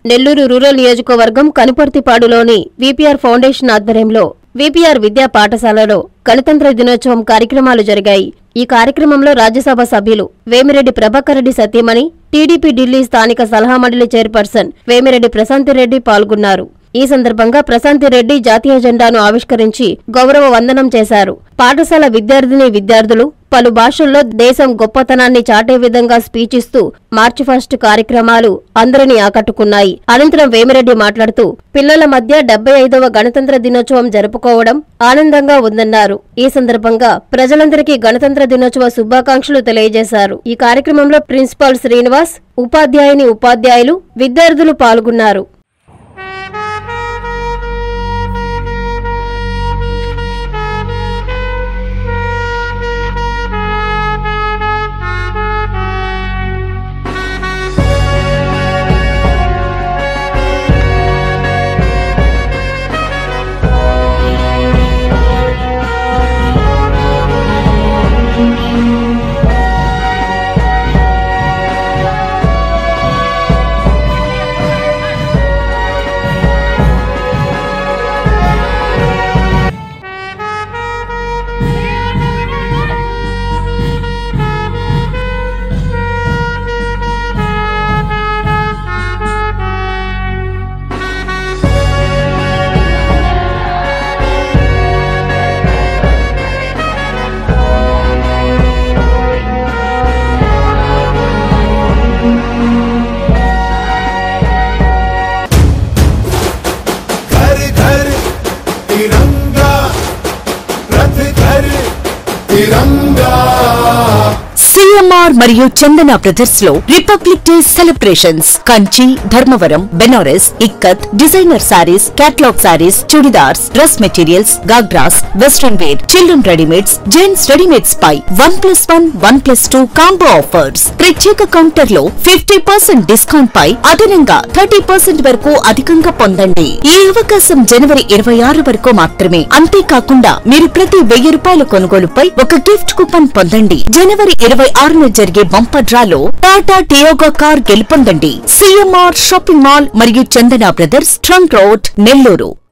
Nellore rural నియోజకవర్గం కనుపర్తిపాడులోని VPR foundation ఆధ్వర్యంలో విపిఆర్ విద్యా పాఠశాలలో గణతంత్ర దినోత్సవం కార్యక్రమాలు జరిగాయి ఈ కార్యక్రమంలో రాజ్యసభ సభ్యులు వేమిరెడ్డి ప్రభాకర్ రెడ్డి సత్యమణి టీడీపీ ఢిల్లీ స్థానిక సలహా మండలి చైర్పర్సన్ వేమిరెడ్డి ప్రశాంతిరెడ్డి పాల్గొన్నారు ఈ సందర్భంగా ప్రశాంతిరెడ్డి జాతీయ జెండాను ఆవిష్కరించి గౌరవ వందనం చేశారు పాఠశాల విద్యార్థిని విద్యార్థులు పలు భాషల్లో దేశం గొప్పతనాన్ని చాటే విధంగా స్పీచ్ ఇస్తూ మార్చి ఫస్ట్ కార్యక్రమాలు అందరినీ ఆకట్టుకున్నాయి అనంతరం వేమిరెడ్డి మాట్లాడుతూ పిల్లల మధ్య డెబ్బై ఐదవ గణతంత్ర దినోత్సవం జరుపుకోవడం ఆనందంగా ఉందన్నారు ఈ సందర్భంగా ప్రజలందరికీ గణతంత్ర దినోత్సవ శుభాకాంక్షలు తెలియజేశారు ఈ కార్యక్రమంలో ప్రిన్సిపాల్ శ్రీనివాస్ ఉపాధ్యాయుని ఉపాధ్యాయులు విద్యార్థులు పాల్గొన్నారు घर घर तिरंगा रथ घर तिरंगा సిఎంఆర్ మరియు చందన బ్రదర్స్ లో republic day celebrations Kanchi Dharmavaram Banaras ikkat designer saris catalogue saris chudidars dress materials ghagras western wear children readymades gents readymades పై one plus one one plus two combo offers ప్రత్యేక కౌంటర్ లో ఫిఫ్టీ పర్సెంట్ డిస్కౌంట్ పై అదనంగా థర్టీ పర్సెంట్ వరకు అధికంగా పొందండి ఈ అవకాశం జనవరి ఇరవై ఆరు వరకు మాత్రమే అంతేకాకుండా మీరు ప్రతి వెయ్యి రూపాయల కొనుగోలుపై ఒక గిఫ్ట్ కూపన్ పొందండి జనవరి ఇరవై ఆరున జరిగే బంపర్ డ్రాలో టాటా టియోగా కార్ గెలుపొందండి సిఎంఆర్ షాపింగ్ మాల్ మరియు Chandana brothers trunk road Nellore